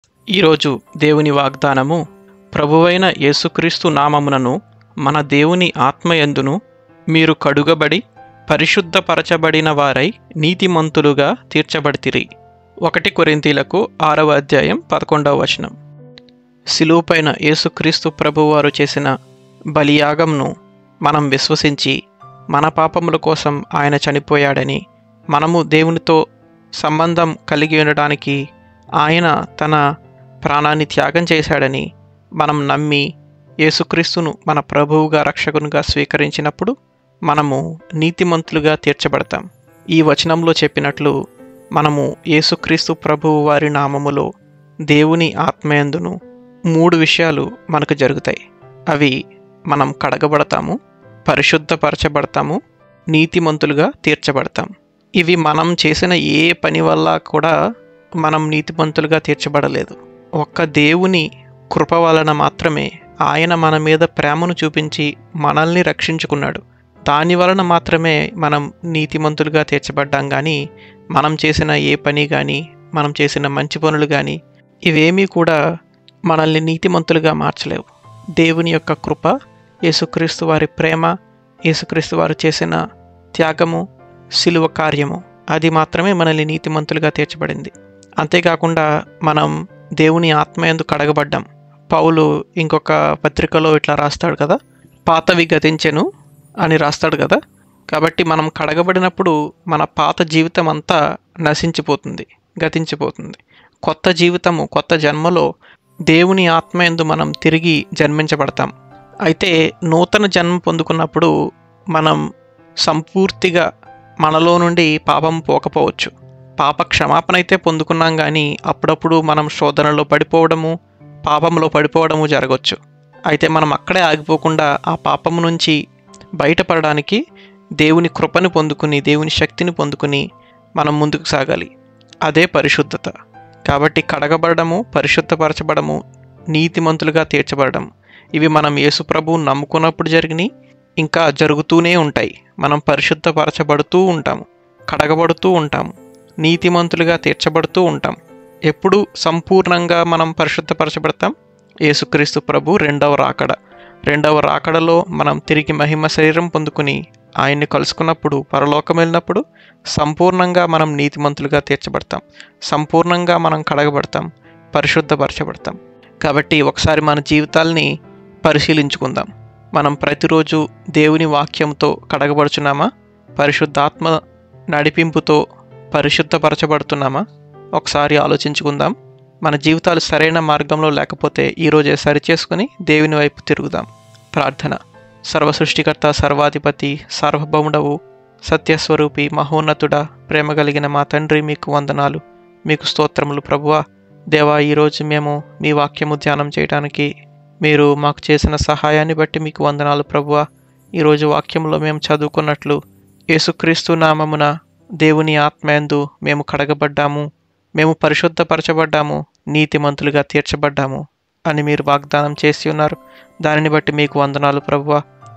ఈరోజు దేవుని వాగ్దానము ప్రభువైన యేసుక్రీస్తు నామమునను మన దేవుని ఆత్మయందును మీరు కడుగబడి పరిశుద్ధపరచబడిన వారై నీతిమంతులుగా తీర్చబడితిరి ఒకటి కొరింతీలకు ఆరవ అధ్యాయం పదకొండవ వచనం శిలువుపైన యేసుక్రీస్తు ప్రభువారు చేసిన బలియాగంను మనం విశ్వసించి మన పాపముల కోసం ఆయన చనిపోయాడని మనము దేవునితో సంబంధం కలిగి ఉండడానికి ఆయన తన ప్రాణాన్ని త్యాగం చేశాడని మనం నమ్మి యేసుక్రీస్తును మన ప్రభువుగా రక్షకునిగా స్వీకరించినప్పుడు మనము నీతిమంతులుగా తీర్చబడతాం ఈ వచనంలో చెప్పినట్లు మనము యేసుక్రీస్తు ప్రభువు వారి నామములో దేవుని ఆత్మయందును మూడు విషయాలు మనకు జరుగుతాయి అవి మనం కడగబడతాము పరిశుద్ధపరచబడతాము నీతిమంతులుగా తీర్చబడతాం ఇవి మనం చేసిన ఏ పని వల్ల కూడా మనం నీతిమంతులుగా తీర్చబడలేదు ఒక్క దేవుని కృప వలన మాత్రమే ఆయన మన మీద ప్రేమను చూపించి మనల్ని రక్షించుకున్నాడు దాని వలన మాత్రమే మనం నీతిమంతులుగా తీర్చబడ్డాం కానీ మనం చేసిన ఏ పని కానీ మనం చేసిన మంచి పనులు కానీ ఇవేమీ కూడా మనల్ని నీతిమంతులుగా మార్చలేవు దేవుని యొక్క కృప యేసుక్రీస్తు వారి ప్రేమ యేసుక్రీస్తు వారు చేసిన త్యాగము శిలువ కార్యము అది మాత్రమే మనల్ని నీతిమంతులుగా తీర్చబడింది అంతేకాకుండా మనం దేవుని ఆత్మయందు కడగబడ్డాం పౌలు ఇంకొక పత్రికలో ఇట్లా రాస్తాడు కదా పాతవి గతించెను అని రాస్తాడు కదా కాబట్టి మనం కడగబడినప్పుడు మన పాత జీవితం అంతా నశించిపోతుంది గతించిపోతుంది కొత్త జీవితము కొత్త జన్మలో దేవుని ఆత్మయందు మనం తిరిగి జన్మించబడతాం అయితే నూతన జన్మ పొందుకున్నప్పుడు మనం సంపూర్తిగా మనలో నుండి పాపం పోకపోవచ్చు పాప క్షమాపణ అయితే పొందుకున్నాం కానీ అప్పుడప్పుడు మనం శోధనలో పడిపోవడము పాపంలో పడిపోవడము జరగవచ్చు అయితే మనం అక్కడే ఆగిపోకుండా ఆ పాపము నుంచి బయటపడడానికి దేవుని కృపను పొందుకుని దేవుని శక్తిని పొందుకుని మనం ముందుకు సాగాలి అదే పరిశుద్ధత కాబట్టి కడగబడము పరిశుద్ధపరచబడము నీతిమంతులుగా తీర్చబడడం ఇవి మనం యేసుప్రభు నమ్ముకున్నప్పుడు జరిగినాయి ఇంకా జరుగుతూనే ఉంటాయి మనం పరిశుద్ధపరచబడుతూ ఉంటాము కడగబడుతూ ఉంటాము నీతిమంతులుగా తీర్చబడుతూ ఉంటాం ఎప్పుడు సంపూర్ణంగా మనం పరిశుద్ధపరచబడతాం యేసుక్రీస్తు ప్రభు రెండవ రాకడ రెండవ రాకడలో మనం తిరిగి మహిమ శరీరం పొందుకుని ఆయన్ని కలుసుకున్నప్పుడు పరలోకం వెళ్ళినప్పుడు సంపూర్ణంగా మనం నీతిమంతులుగా తీర్చబడతాం సంపూర్ణంగా మనం కడగబడతాం పరిశుద్ధపరచబడతాం కాబట్టి ఒకసారి మన జీవితాల్ని పరిశీలించుకుందాం మనం ప్రతిరోజు దేవుని వాక్యంతో కడగబడుచున్నామా పరిశుద్ధాత్మ నడిపింపుతో పరిశుద్ధపరచబడుతున్నామా ఒకసారి ఆలోచించుకుందాం మన జీవితాలు సరైన మార్గంలో లేకపోతే ఈరోజే సరిచేసుకుని దేవుని వైపు తిరుగుదాం ప్రార్థన సర్వసృష్టికర్త సర్వాధిపతి సార్వభౌముడవు సత్యస్వరూపి మహోన్నతుడ ప్రేమ కలిగిన మా తండ్రి మీకు వందనాలు మీకు స్తోత్రములు ప్రభువా దేవా ఈరోజు మేము మీ వాక్యము ధ్యానం చేయడానికి మీరు మాకు చేసిన సహాయాన్ని బట్టి మీకు వందనాలు ప్రభువా ఈరోజు వాక్యంలో మేము చదువుకున్నట్లు యేసుక్రీస్తు నామమున దేవుని ఆత్మయందు మేము కడగబడ్డాము మేము పరిశుద్ధపరచబడ్డాము నీతిమంతులుగా తీర్చబడ్డాము అని మీరు వాగ్దానం చేసి ఉన్నారు దానిని బట్టి మీకు వందనాలు ప్రభువా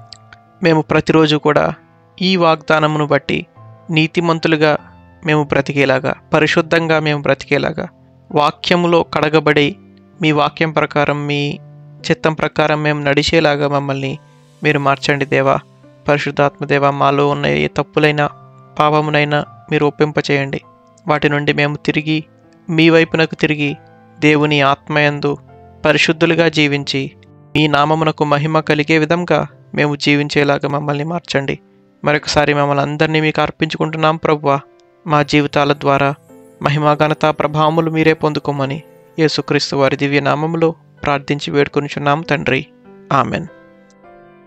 మేము ప్రతిరోజు కూడా ఈ వాగ్దానమును బట్టి నీతిమంతులుగా మేము బ్రతికేలాగా పరిశుద్ధంగా మేము బ్రతికేలాగా వాక్యములో కడగబడి మీ వాక్యం ప్రకారం మీ చిత్తం ప్రకారం మేము నడిచేలాగా మమ్మల్ని మీరు మార్చండి దేవా పరిశుద్ధాత్మ దేవా మాలో ఉన్న ఏ తప్పులైనా పాపమునైనా మీరు ఒప్పింపచేయండి వాటి నుండి మేము తిరిగి మీ వైపునకు తిరిగి దేవుని ఆత్మయందు పరిశుద్ధులుగా జీవించి మీ నామమునకు మహిమ కలిగే విధంగా మేము జీవించేలాగా మమ్మల్ని మార్చండి మరొకసారి మమ్మల్ని అందరినీ మీకు అర్పించుకుంటున్నాం ప్రభువా మా జీవితాల ద్వారా మహిమా ఘనత ప్రభావములు మీరే పొందుకోమని యేసుక్రీస్తు వారి దివ్య నామములో ప్రార్థించి వేడుకొనిచున్నాం తండ్రి ఆమెన్